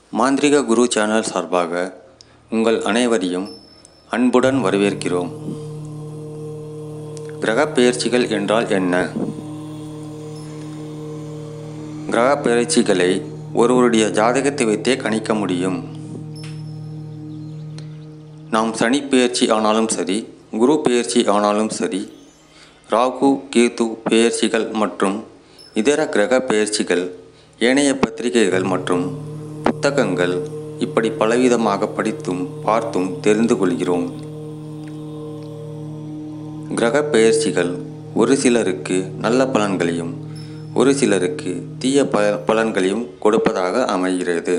மாந்திரிக குரு சேனல் சார்பாக உங்கள் அனைவரையும் அன்புடன் வரவேற்கிறோம் கிரகப் பெயர்ச்சிகள் என்றால் என்ன கிரகப் பெயர்ச்சிகளை ஒருவருடைய ஜாதகத்தை வைத்தே கணிக்க முடியும் நாம் சனி பெயர்ச்சி ஆனாலும் சரி குரு பெயர்ச்சி ஆனாலும் சரி ராகு கேது பெயர்ச்சிகள் மற்றும் இதர கிரக பெயர்ச்சிகள் ஏனைய பத்திரிகைகள் மற்றும் புத்தகங்கள் இப்படி பலவிதமாக படித்தும் பார்த்தும் தெரிந்து கொள்கிறோம் கிரக பெயர்ச்சிகள் ஒரு சிலருக்கு நல்ல பலன்களையும் ஒரு சிலருக்கு தீய ப பலன்களையும் கொடுப்பதாக அமைகிறது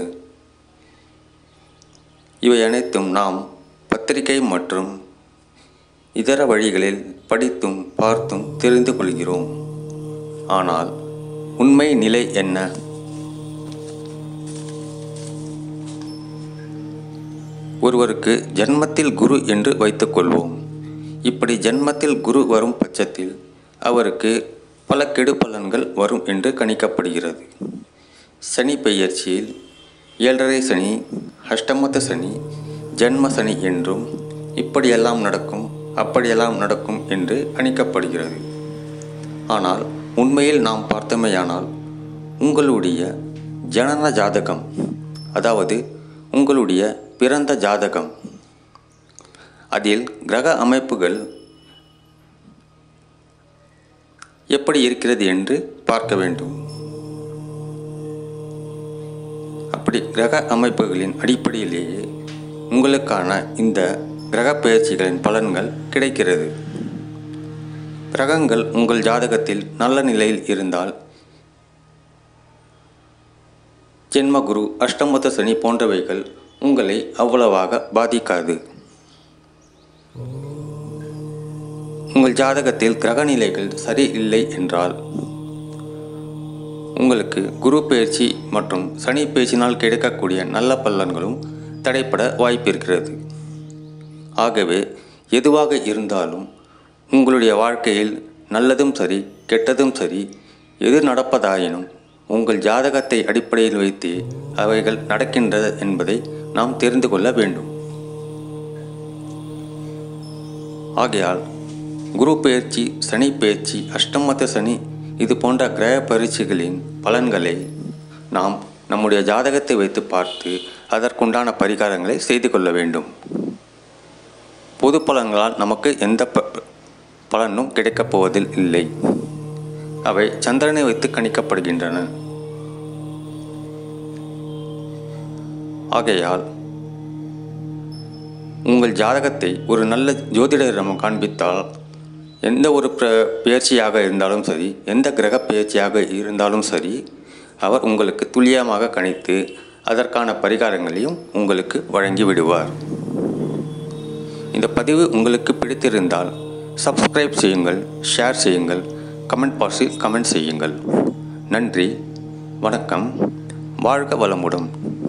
இவை அனைத்தும் நாம் பத்திரிகை மற்றும் இதர வழிகளில் படித்தும் பார்த்தும் தெரிந்து கொள்கிறோம் ஆனால் உண்மை நிலை என்ன ஒருவருக்கு ஜன்மத்தில் குரு என்று வைத்துக்கொள்வோம் இப்படி ஜன்மத்தில் குரு வரும் பட்சத்தில் அவருக்கு பல கெடு பலன்கள் வரும் என்று கணிக்கப்படுகிறது சனி பெயர்ச்சியில் ஏழரை சனி அஷ்டமத்த சனி ஜன்ம சனி என்றும் இப்படியெல்லாம் நடக்கும் அப்படியெல்லாம் நடக்கும் என்று கணிக்கப்படுகிறது ஆனால் உண்மையில் நாம் பார்த்தமையானால் உங்களுடைய ஜனன ஜாதகம் அதாவது உங்களுடைய பிறந்த ஜாதகம் அதில் கிரக அமைப்புகள் எப்படி இருக்கிறது என்று பார்க்க வேண்டும் அப்படி கிரக அமைப்புகளின் அடிப்படையிலேயே உங்களுக்கான இந்த கிரக பெயர்ச்சிகளின் பலன்கள் கிடைக்கிறது கிரகங்கள் உங்கள் ஜாதகத்தில் நல்ல நிலையில் இருந்தால் ஜென்மகுரு அஷ்டமத சனி போன்றவைகள் உங்களை அவ்வளவாக பாதிக்காது உங்கள் ஜாதகத்தில் கிரக நிலைகள் சரி இல்லை என்றால் உங்களுக்கு குரு பயிற்சி மற்றும் சனி பயிற்சினால் கிடைக்கக்கூடிய நல்ல பலன்களும் தடைப்பட வாய்ப்பிருக்கிறது ஆகவே எதுவாக இருந்தாலும் உங்களுடைய வாழ்க்கையில் நல்லதும் சரி கெட்டதும் சரி எது நடப்பதாயினும் உங்கள் ஜாதகத்தை அடிப்படையில் வைத்தே அவைகள் நடக்கின்றது என்பதை நாம் தெரிந்து கொள்ள வேண்டும் ஆகையால் குரு பெயர்ச்சி சனி பெயர்ச்சி அஷ்டமத்த சனி இது போன்ற கிரக பயிற்சிகளின் பலன்களை நாம் நம்முடைய ஜாதகத்தை வைத்து பார்த்து அதற்குண்டான பரிகாரங்களை செய்து கொள்ள வேண்டும் பொது பலன்களால் நமக்கு எந்த ப பலனும் கிடைக்கப் போவதில் இல்லை அவை சந்திரனை வைத்து கணிக்கப்படுகின்றன ஆகையால் உங்கள் ஜாதகத்தை ஒரு நல்ல ஜோதிடரிடம் காண்பித்தால் எந்த ஒரு பிர பெயர்ச்சியாக இருந்தாலும் சரி எந்த கிரக பெயர்ச்சியாக இருந்தாலும் சரி அவர் உங்களுக்கு துல்லியமாக கணித்து அதற்கான பரிகாரங்களையும் உங்களுக்கு வழங்கி விடுவார் இந்த பதிவு உங்களுக்கு பிடித்திருந்தால் சப்ஸ்கிரைப் செய்யுங்கள் ஷேர் செய்யுங்கள் கமெண்ட் பாக்ஸில் கமெண்ட் செய்யுங்கள் நன்றி வணக்கம் வாழ்க வளமுடன்